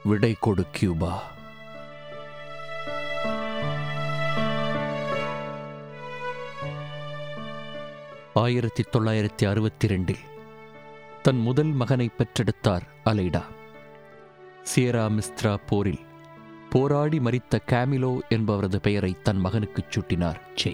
விடை கொடு கியூபா ஆயிரத்தி தொள்ளாயிரத்தி அறுபத்தி ரெண்டில் தன் முதல் மகனை பெற்றெடுத்தார் அலைடா சியரா மிஸ்த்ரா போரில் போராடி மரித்த கேமிலோ என்பவரது பெயரை தன் மகனுக்குச் சூட்டினார் சே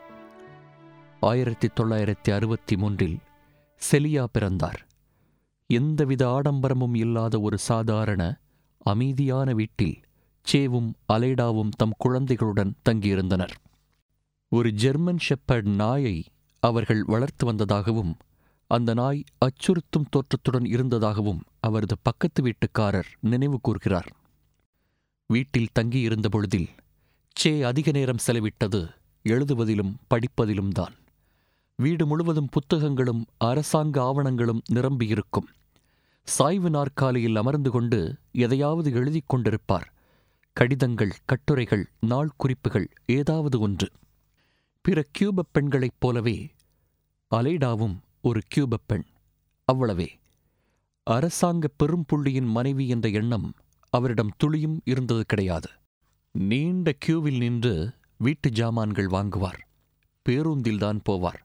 ஆயிரத்தி தொள்ளாயிரத்தி அறுபத்தி மூன்றில் செலியா பிறந்தார் எந்தவித ஆடம்பரமும் இல்லாத ஒரு சாதாரண அமைதியான வீட்டில் சேவும் அலைடாவும் தம் குழந்தைகளுடன் தங்கியிருந்தனர் ஒரு ஜெர்மன் ஷெப்பர்ட் நாயை அவர்கள் வளர்த்து வந்ததாகவும் அந்த நாய் அச்சுறுத்தும் தோற்றத்துடன் இருந்ததாகவும் அவரது பக்கத்து வீட்டுக்காரர் நினைவு கூர்கிறார் வீட்டில் தங்கியிருந்த பொழுதில் சே அதிக நேரம் செலவிட்டது எழுதுவதிலும் படிப்பதிலும் தான் வீடு முழுவதும் புத்தகங்களும் அரசாங்க ஆவணங்களும் நிரம்பியிருக்கும் சாய்வு நாற்காலியில் அமர்ந்து கொண்டு எதையாவது எழுதிக் கொண்டிருப்பார் கடிதங்கள் கட்டுரைகள் நாள் குறிப்புகள் ஏதாவது ஒன்று பிற கியூபப் பெண்களைப் போலவே அலைடாவும் ஒரு கியூபப் பெண் அவ்வளவே அரசாங்க பெரும்புள்ளியின் மனைவி என்ற எண்ணம் அவரிடம் துளியும் இருந்தது கிடையாது நீண்ட கியூவில் நின்று வீட்டு ஜாமான்கள் வாங்குவார் பேருந்தில்தான் போவார்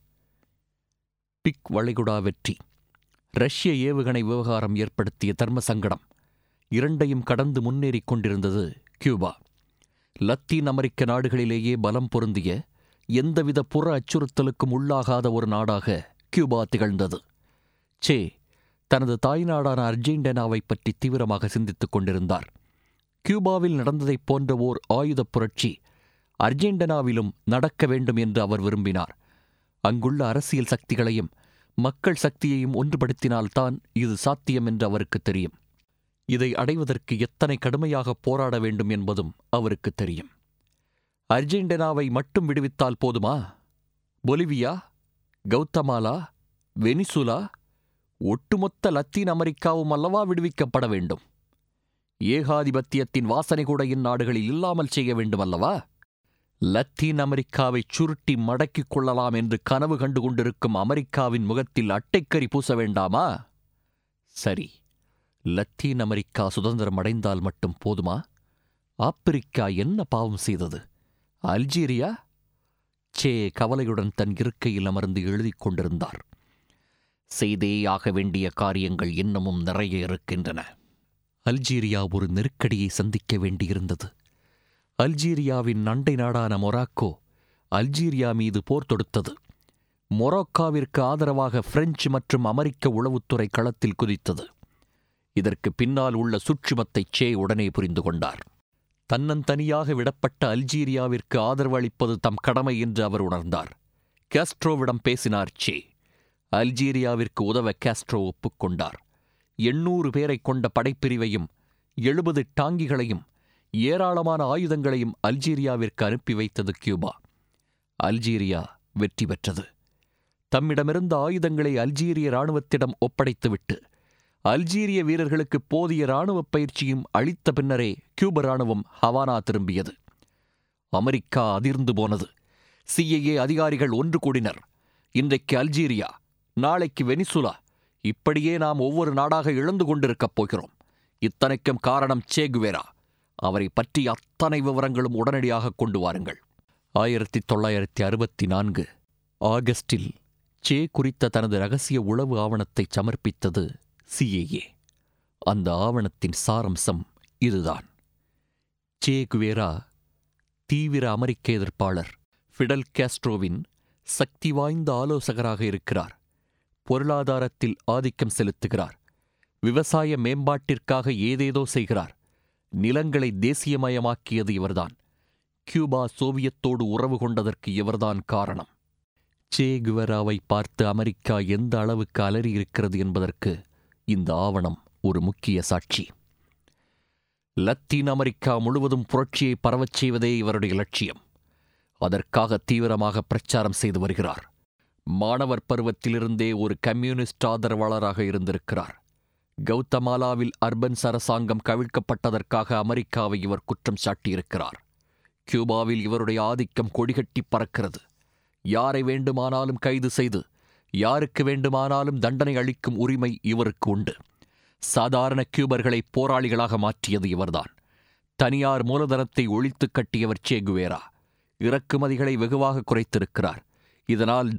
பிக் வளைகுடா வெற்றி ரஷ்ய ஏவுகணை விவகாரம் ஏற்படுத்திய தர்ம சங்கடம் இரண்டையும் கடந்து முன்னேறிக் கொண்டிருந்தது கியூபா லத்தீன் அமெரிக்க நாடுகளிலேயே பலம் பொருந்திய எந்தவித புற அச்சுறுத்தலுக்கும் உள்ளாகாத ஒரு நாடாக கியூபா திகழ்ந்தது சே தனது தாய்நாடான அர்ஜென்டினாவைப் பற்றி தீவிரமாக சிந்தித்துக் கொண்டிருந்தார் கியூபாவில் நடந்ததைப் போன்ற ஓர் ஆயுதப் புரட்சி அர்ஜென்டினாவிலும் நடக்க வேண்டும் என்று அவர் விரும்பினார் அங்குள்ள அரசியல் சக்திகளையும் மக்கள் சக்தியையும் ஒன்றுபடுத்தினால்தான் இது சாத்தியம் என்று அவருக்கு தெரியும் இதை அடைவதற்கு எத்தனை கடுமையாக போராட வேண்டும் என்பதும் அவருக்கு தெரியும் அர்ஜென்டினாவை மட்டும் விடுவித்தால் போதுமா பொலிவியா கௌதமாலா வெனிசுலா ஒட்டுமொத்த லத்தீன் அமெரிக்காவும் அல்லவா விடுவிக்கப்பட வேண்டும் ஏகாதிபத்தியத்தின் வாசனை கூட இந்நாடுகளில் இல்லாமல் செய்ய வேண்டும் அல்லவா லத்தீன் அமெரிக்காவை சுருட்டி மடக்கிக் கொள்ளலாம் என்று கனவு கண்டு கொண்டிருக்கும் அமெரிக்காவின் முகத்தில் அட்டைக்கறி பூச வேண்டாமா சரி லத்தீன் அமெரிக்கா சுதந்திரம் அடைந்தால் மட்டும் போதுமா ஆப்பிரிக்கா என்ன பாவம் செய்தது அல்ஜீரியா சே கவலையுடன் தன் இருக்கையில் அமர்ந்து எழுதிக் கொண்டிருந்தார் செய்தேயாக வேண்டிய காரியங்கள் இன்னமும் நிறைய இருக்கின்றன அல்ஜீரியா ஒரு நெருக்கடியை சந்திக்க வேண்டியிருந்தது அல்ஜீரியாவின் அண்டை நாடான மொராக்கோ அல்ஜீரியா மீது போர் தொடுத்தது மொராக்காவிற்கு ஆதரவாக பிரெஞ்சு மற்றும் அமெரிக்க உளவுத்துறை களத்தில் குதித்தது இதற்கு பின்னால் உள்ள சூட்சுமத்தை சே உடனே புரிந்து கொண்டார் தன்னந்தனியாக விடப்பட்ட அல்ஜீரியாவிற்கு ஆதரவு அளிப்பது தம் கடமை என்று அவர் உணர்ந்தார் கேஸ்ட்ரோவிடம் பேசினார் சே அல்ஜீரியாவிற்கு உதவ கேஸ்ட்ரோ ஒப்புக்கொண்டார் எண்ணூறு பேரை கொண்ட படைப்பிரிவையும் எழுபது டாங்கிகளையும் ஏராளமான ஆயுதங்களையும் அல்ஜீரியாவிற்கு அனுப்பி வைத்தது கியூபா அல்ஜீரியா வெற்றி பெற்றது தம்மிடமிருந்த ஆயுதங்களை அல்ஜீரிய இராணுவத்திடம் ஒப்படைத்துவிட்டு அல்ஜீரிய வீரர்களுக்கு போதிய இராணுவப் பயிற்சியும் அளித்த பின்னரே கியூப இராணுவம் ஹவானா திரும்பியது அமெரிக்கா அதிர்ந்து போனது சிஐஏ அதிகாரிகள் ஒன்று கூடினர் இன்றைக்கு அல்ஜீரியா நாளைக்கு வெனிசுலா இப்படியே நாம் ஒவ்வொரு நாடாக இழந்து கொண்டிருக்கப் போகிறோம் இத்தனைக்கும் காரணம் சேகுவேரா அவரை பற்றி அத்தனை விவரங்களும் உடனடியாக கொண்டு வாருங்கள் ஆயிரத்தி தொள்ளாயிரத்தி அறுபத்தி நான்கு ஆகஸ்டில் சே குறித்த தனது ரகசிய உளவு ஆவணத்தை சமர்ப்பித்தது சிஏஏ அந்த ஆவணத்தின் சாரம்சம் இதுதான் சே குவேரா தீவிர அமெரிக்க எதிர்ப்பாளர் ஃபிடல் கேஸ்ட்ரோவின் சக்தி வாய்ந்த ஆலோசகராக இருக்கிறார் பொருளாதாரத்தில் ஆதிக்கம் செலுத்துகிறார் விவசாய மேம்பாட்டிற்காக ஏதேதோ செய்கிறார் நிலங்களை தேசியமயமாக்கியது இவர்தான் கியூபா சோவியத்தோடு உறவு கொண்டதற்கு இவர்தான் காரணம் சே குவராவை பார்த்து அமெரிக்கா எந்த அளவுக்கு அலறி இருக்கிறது என்பதற்கு இந்த ஆவணம் ஒரு முக்கிய சாட்சி லத்தீன் அமெரிக்கா முழுவதும் புரட்சியை பரவச் செய்வதே இவருடைய லட்சியம் அதற்காக தீவிரமாக பிரச்சாரம் செய்து வருகிறார் மாணவர் பருவத்திலிருந்தே ஒரு கம்யூனிஸ்ட் ஆதரவாளராக இருந்திருக்கிறார் கௌதமாலாவில் அர்பன்ஸ் அரசாங்கம் கவிழ்க்கப்பட்டதற்காக அமெரிக்காவை இவர் குற்றம் சாட்டியிருக்கிறார் கியூபாவில் இவருடைய ஆதிக்கம் கொடிகட்டி பறக்கிறது யாரை வேண்டுமானாலும் கைது செய்து யாருக்கு வேண்டுமானாலும் தண்டனை அளிக்கும் உரிமை இவருக்கு உண்டு சாதாரண கியூபர்களை போராளிகளாக மாற்றியது இவர்தான் தனியார் மூலதனத்தை ஒழித்துக் கட்டியவர் சேகுவேரா இறக்குமதிகளை வெகுவாக குறைத்திருக்கிறார் இதனால்